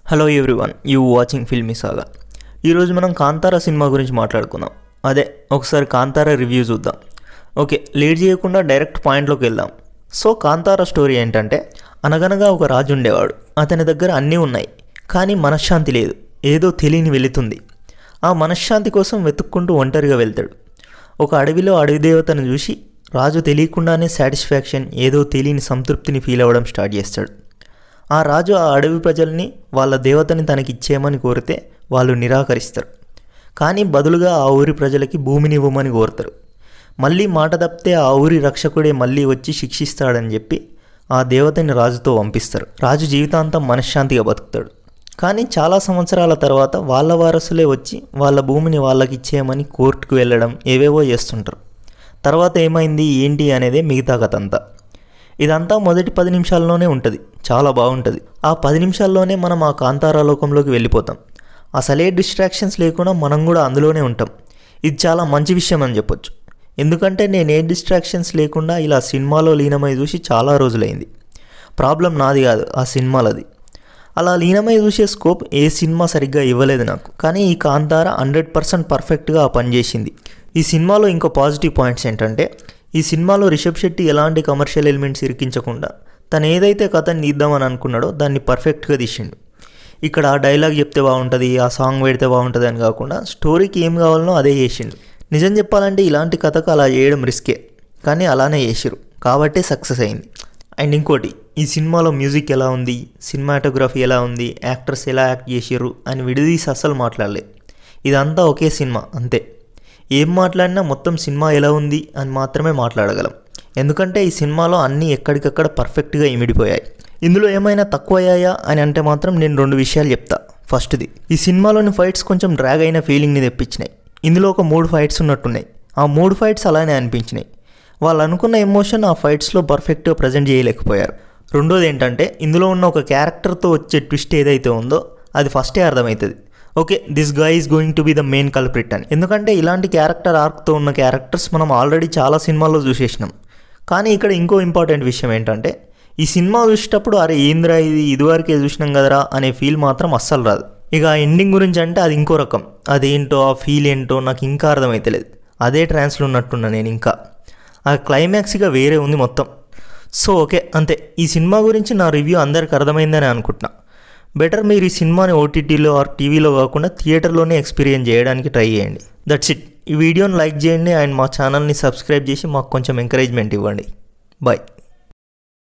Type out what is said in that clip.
hello everyone you watching Filmy Saga ఈరోజు మనం కాంతారా సినిమా గురించి మాట్లాడుకుందాం అదే ఒకసారి కాంతారా రివ్యూ చూద్దాం ఓకే లేట్ చేయకుండా డైరెక్ట్ పాయింట్లోకి వెళ్దాం సో కాంతారా స్టోరీ ఏంటంటే అనగనగా ఒక రాజు ఉండేవాడు అతని దగ్గర అన్నీ ఉన్నాయి కానీ మనశ్శాంతి లేదు ఏదో తెలియని వెళుతుంది ఆ మనశ్శాంతి కోసం వెతుక్కుంటూ ఒంటరిగా వెళ్తాడు ఒక అడవిలో అడవి దేవతను చూసి రాజు తెలియకుండానే సాటిస్ఫాక్షన్ ఏదో తెలియని సంతృప్తిని ఫీల్ అవ్వడం స్టార్ట్ చేస్తాడు ఆ రాజు ఆ అడవి ప్రజల్ని వాళ్ళ దేవతని తనకిచ్చేయమని కోరితే వాళ్ళు నిరాకరిస్తారు కానీ బదులుగా ఆ ఊరి ప్రజలకి భూమిని ఇవ్వమని కోరుతారు మళ్ళీ మాట తప్పితే ఆ ఊరి రక్షకుడే మళ్ళీ వచ్చి శిక్షిస్తాడని చెప్పి ఆ దేవతని రాజుతో పంపిస్తారు రాజు జీవితాంతం మనశ్శాంతిగా బతుకుతాడు కానీ చాలా సంవత్సరాల తర్వాత వాళ్ళ వారసులే వచ్చి వాళ్ళ భూమిని వాళ్ళకి ఇచ్చేయమని కోర్టుకు వెళ్ళడం ఏవేవో చేస్తుంటారు తర్వాత ఏమైంది ఏంటి అనేదే మిగతా కథ అంతా ఇదంతా మొదటి పది నిమిషాల్లోనే ఉంటుంది చాలా బాగుంటుంది ఆ పది నిమిషాల్లోనే మనం ఆ కాంతారా లోకంలోకి వెళ్ళిపోతాం అసలే డిస్ట్రాక్షన్స్ లేకుండా మనం కూడా అందులోనే ఉంటాం ఇది చాలా మంచి విషయం అని చెప్పొచ్చు ఎందుకంటే నేను ఏ డిస్ట్రాక్షన్స్ లేకుండా ఇలా సినిమాలో లీనమై చూసి చాలా రోజులైంది ప్రాబ్లం నాది కాదు ఆ సినిమాలది అలా లీనమై చూసే స్కోప్ ఏ సినిమా సరిగ్గా ఇవ్వలేదు నాకు కానీ ఈ కాంతార హండ్రెడ్ పర్సెంట్ పర్ఫెక్ట్గా ఆ పని చేసింది ఈ సినిమాలో ఇంకో పాజిటివ్ పాయింట్స్ ఏంటంటే ఈ సినిమాలో రిషబ్ శెట్టి ఎలాంటి కమర్షియల్ ఎలిమెంట్స్ ఇరికించకుండా తను ఏదైతే కథని తీద్దామని అనుకున్నాడో దాన్ని పర్ఫెక్ట్గా తీసిండు ఇక్కడ ఆ డైలాగ్ చెప్తే బాగుంటుంది ఆ సాంగ్ పెడితే బాగుంటుంది అని కాకుండా స్టోరీకి ఏం కావాలనో అదే చేసిండు నిజం చెప్పాలంటే ఇలాంటి కథకు అలా చేయడం రిస్కే కానీ అలానే చేసిరు కాబట్టే సక్సెస్ అయింది అండ్ ఇంకోటి ఈ సినిమాలో మ్యూజిక్ ఎలా ఉంది సినిమాటోగ్రఫీ ఎలా ఉంది యాక్టర్స్ ఎలా యాక్ట్ చేసిర్రు అని విడదీసి అస్సలు మాట్లాడలేదు ఇదంతా ఒకే సినిమా అంతే ఏం మాట్లాడినా మొత్తం సినిమా ఎలా ఉంది అని మాత్రమే మాట్లాడగలం ఎందుకంటే ఈ సినిమాలో అన్నీ ఎక్కడికక్కడ పర్ఫెక్ట్గా ఇమిడిపోయాయి ఇందులో ఏమైనా తక్కువయ్యాయా అని అంటే మాత్రం నేను రెండు విషయాలు చెప్తా ఫస్ట్ది ఈ సినిమాలోని ఫైట్స్ కొంచెం డ్రాగ్ అయిన ఫీలింగ్ని తెప్పించినాయి ఇందులో ఒక మూడు ఫైట్స్ ఉన్నట్టున్నాయి ఆ మూడు ఫైట్స్ అలానే అనిపించినాయి వాళ్ళు అనుకున్న ఎమోషన్ ఆ ఫైట్స్లో పర్ఫెక్ట్గా ప్రజెంట్ చేయలేకపోయారు రెండోది ఏంటంటే ఇందులో ఉన్న ఒక క్యారెక్టర్తో వచ్చే ట్విస్ట్ ఏదైతే ఉందో అది ఫస్టే అర్థమవుతుంది okay this guy is going to be the main culprit అని ఎందుకంటే ఇలాంటి క్యారెక్టర్ ఆర్క్తో ఉన్న క్యారెక్టర్స్ మనం ఆల్రెడీ చాలా సినిమాల్లో చూసేసినాం కానీ ఇక్కడ ఇంకో ఇంపార్టెంట్ విషయం ఏంటంటే ఈ సినిమా చూసేటప్పుడు అరే ఏంద్రా ఇది ఇదివరకే చూసినాం కదరా అనే ఫీల్ మాత్రం అస్సలు రాదు ఇక ఆ ఎండింగ్ గురించి అంటే అది ఇంకో రకం అదేంటో ఆ ఫీల్ ఏంటో నాకు ఇంకా అర్థమైతలేదు అదే ట్రాన్స్లో ఉన్నట్టున్నా నేను ఇంకా ఆ క్లైమాక్స్ ఇక వేరే ఉంది మొత్తం సో ఓకే అంతే ఈ సినిమా గురించి నా రివ్యూ అందరికి అర్థమైందని అనుకుంటున్నా బెటర్ మీరు ఈ సినిమాని ఓటీటీలో ఆర్ టీవీలో కాకుండా థియేటర్లోనే ఎక్స్పీరియన్స్ చేయడానికి ట్రై చేయండి దట్స్ ఇట్ ఈ వీడియోని లైక్ చేయండి అండ్ మా ఛానల్ని సబ్స్క్రైబ్ చేసి మాకు కొంచెం ఎంకరేజ్మెంట్ ఇవ్వండి బాయ్